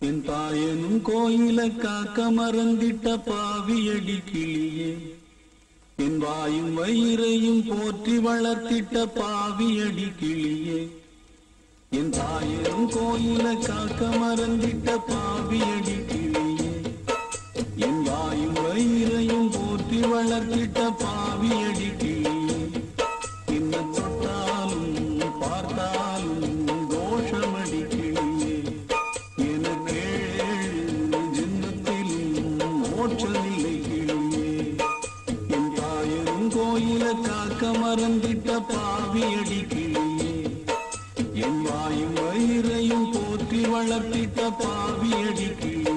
என் தாயனும் கோயில காக்க மறந்திட்ட பாவியடி கிளியே என் வாயும் வயிறையும் போற்றி வளர்த்திட்ட பாவியடி கிளியே என் தாயனும் கோயில காக்க மறந்திட்ட பாவியடி கிளியே என் வாயும் வயிறையும் போற்றி வளர்த்திட்ட பாவியடி கிளியே என்ன தொட்டாலும் பார்த்தாலும் தோஷமடி கிளியே எனக்கு ஏழு ஜென்மத்திலும் மோட்சமில்லை கிளியே என் தாயரும் கோயில காக்க மறந்திட்ட பாவியடி கிளியே என் வாயும் வயிறையும் போற்றி வளர்த்திட்ட பாவியடி கிளியே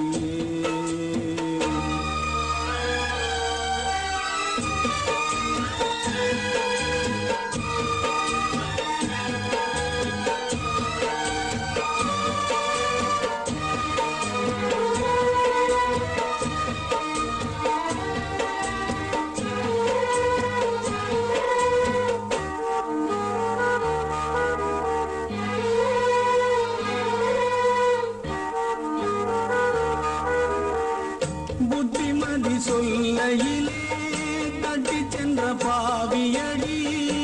புத்திமதி சொல்லையிலே தட்டி சென்ற பாவியடி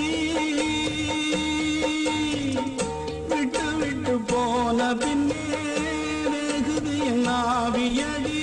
விட்டு விட்டு போன பின்னே வேகுது என் ஆவியடி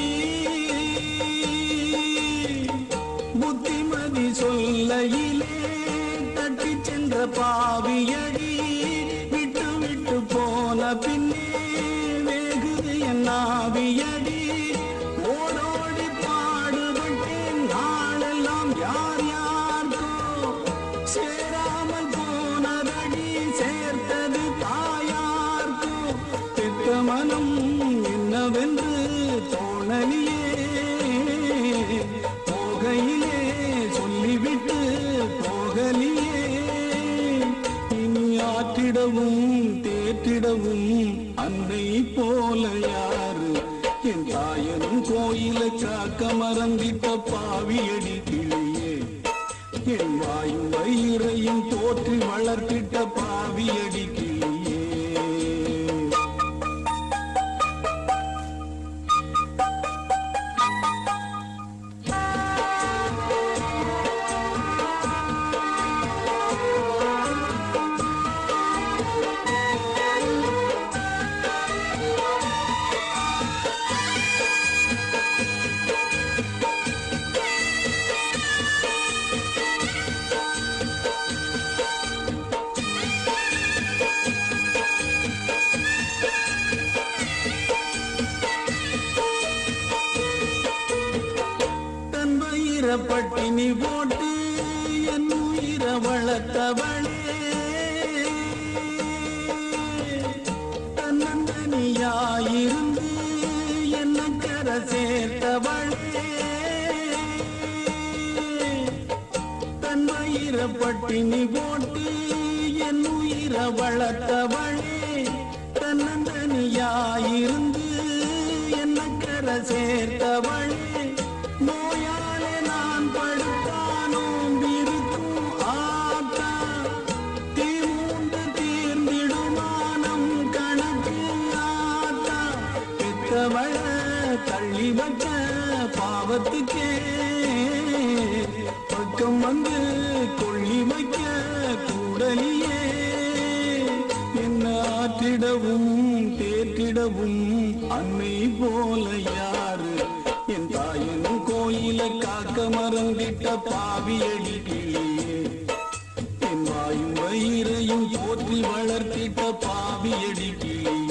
புத்திமதி சொல்லையிலே தட்டி சென்ற பாவியடி விட்டு விட்டு போன பின்னே வேகுது என் ஆவியடி ஓடோடி பாடுபட்டேன் நாளெல்லாம் யார் யாருக்கோ சேராமல் போனதடி சேர்த்தது தாயார்க்கோ பெற்ற மனம் என்னவென்று தோணலியே போகையிலே சொல்லிவிட்டு போகலியே இனி ஆற்றிடவும் தேற்றிடவும் அன்னை போல யாரு என் தாயனும் கோயில காக்க மறந்திட்ட பாவியடி கிளியே என் வாயும் வயிறையும் போற்றி வளர்த்திட்ட பாவியடி கிளியே தன் வயிற பட்டினி போட்டு என் உயிர வளர்த்தவளே தன்னந்தனியாயிருந்து என்ன கர சேர்த்தவளே தன் வயிற பட்டினி போட்டு என் உயிர வளர்த்தவளே தன்னந்தனியாயிருந்து என்ன கர சேர்த்தவளே நோயாலே நான் படுத்தானோம் இருக்கும் ஆத்தா தீ மூண்டு தீர்ந்திடுமானம் கணக்கு ஆத்தா பெத்தவள தள்ளி வச்ச பாவத்துக்கே பக்கம் வந்து கொள்ளி வைக்க கூடலியே என்ன ஆற்றிடவும் தேற்றிடவும் அன்னை போல யாரு என் தாயின் கோயில காக்க மறந்திட்ட பாவியடி கிளியே என் வாயும் வயிறையும் போற்றி வளர்த்திட்ட பாவியடி கிளியே